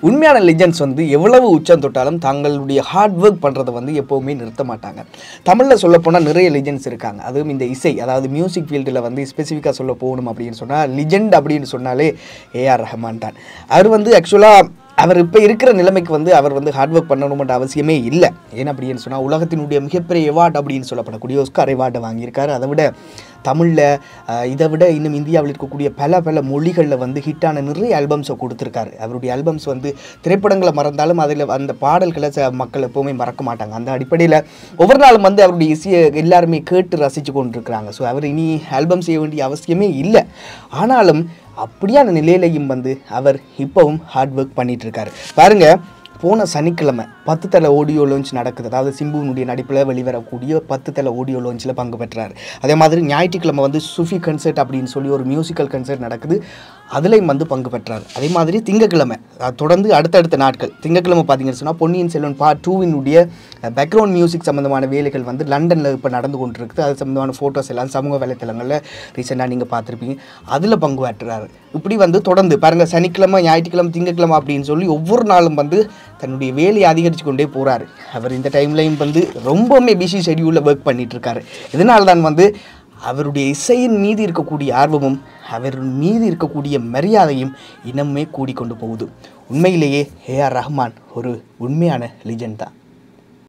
உண்மையான லெஜெண்ட்ஸ் வந்து எவ்வளவு உச்சம் தொட்டாலும் தங்களுடைய ஹார்ட் ஒர்க் பண்ணுறதை வந்து எப்போவுமே நிறுத்த மாட்டாங்க தமிழில் சொல்ல போனால் நிறைய லெஜெண்ட்ஸ் இருக்காங்க அதுவும் இந்த இசை அதாவது மியூசிக் ஃபீல்டில் வந்து ஸ்பெசிஃபிக்காக சொல்ல போகணும் அப்படின்னு சொன்னால் லிஜெண்ட் அப்படின்னு சொன்னாலே ஏஆர் ரஹ்மான் தான் அவர் வந்து ஆக்சுவலாக அவர் இப்போ இருக்கிற நிலைமைக்கு வந்து அவர் வந்து ஹார்ட் ஒர்க் பண்ணணுமென்ற அவசியமே இல்லை ஏன் அப்படின்னு சொன்னால் உலகத்தினுடைய மிகப்பெரிய அவார்டு அப்படின்னு சொல்லப்படக்கூடிய ஒஸ்கார் அவார்டை வாங்கியிருக்காரு அதை விட தமிழில் இதை விட இன்னும் இந்தியாவில் இருக்கக்கூடிய பல பல மொழிகளில் வந்து ஹிட்டான நிறைய ஆல்பம்ஸை கொடுத்துருக்காரு அவருடைய ஆல்பம்ஸ் வந்து திரைப்படங்களை மறந்தாலும் அதில் அந்த பாடல்களை ச- மக்கள் எப்போவுமே மறக்க மாட்டாங்க அந்த அடிப்படையில் ஒவ்வொரு நாளும் வந்து அவருடைய இசையை எல்லாருமே கேட்டு ரசித்து கொண்டிருக்கிறாங்க ஸோ அவர் இனி ஆல்பம் செய்ய வேண்டிய அவசியமே இல்லை ஆனாலும் அப்படியான நிலையிலையும் வந்து அவர் இப்போவும் ஹார்ட் ஒர்க் பண்ணிட்டு இருக்காரு பாருங்க போன சனிக்கிழமை பத்து தலை ஆடியோ லான்ச் நடக்குது அதாவது சிம்புவினுடைய நடிப்பில் வெளிவரக்கூடிய பத்து தலை ஆடியோ லான்ச்சில் பங்கு பெற்றார் அதே மாதிரி ஞாயிற்றுக்கிழமை வந்து சுஃபி கன்சர்ட் அப்படின்னு சொல்லி ஒரு மியூசிக்கல் கன்சர்ட் நடக்குது அதுலேயும் வந்து பங்கு பெற்றார் அதே மாதிரி திங்கக்கிழமை அஹ், தொடர்ந்து அடுத்தடுத்த நாட்கள் திங்கக்கிழமை பார்த்தீங்கன்னு சொன்னால் பொன்னியின் செல்வன் பார்ட் டூவினுடைய பேக்ரவுண்ட் மியூசிக் சம்மந்தமான வேலைகள் வந்து லண்டனில் இப்போ நடந்து கொண்டிருக்குது அது சம்மந்தமான ஃபோட்டோஸ் எல்லாம் சமூக வலைத்தளங்களில் ரீசெண்டாக நீங்கள் பார்த்துருப்பீங்க அதில் பங்கு பெற்றார் இப்படி வந்து தொடர்ந்து பாருங்கள் சனிக்கிழமை ஞாயிற்றுக்கிழமை திங்கக்கிழமை அப்படின்னு சொல்லி ஒவ்வொரு நாளும் வந்து தன்னுடைய வேலையை அதிகரித்து கொண்டே போகிறாரு அவர் இந்த டைம்லையும் வந்து ரொம்பவுமே பிஸி ஷெடியூலில் ஒர்க் பண்ணிட்டு இருக்காரு இதனால தான் வந்து அவருடைய இசையின் மீது இருக்கக்கூடிய ஆர்வமும் அவர் மீது இருக்கக்கூடிய மரியாதையும் இன்னமுமே கூடிக்கொண்டு போகுது உண்மையிலேயே ஏஆர் ரஹ்மான் ஒரு உண்மையான லிஜெண்ட் தான்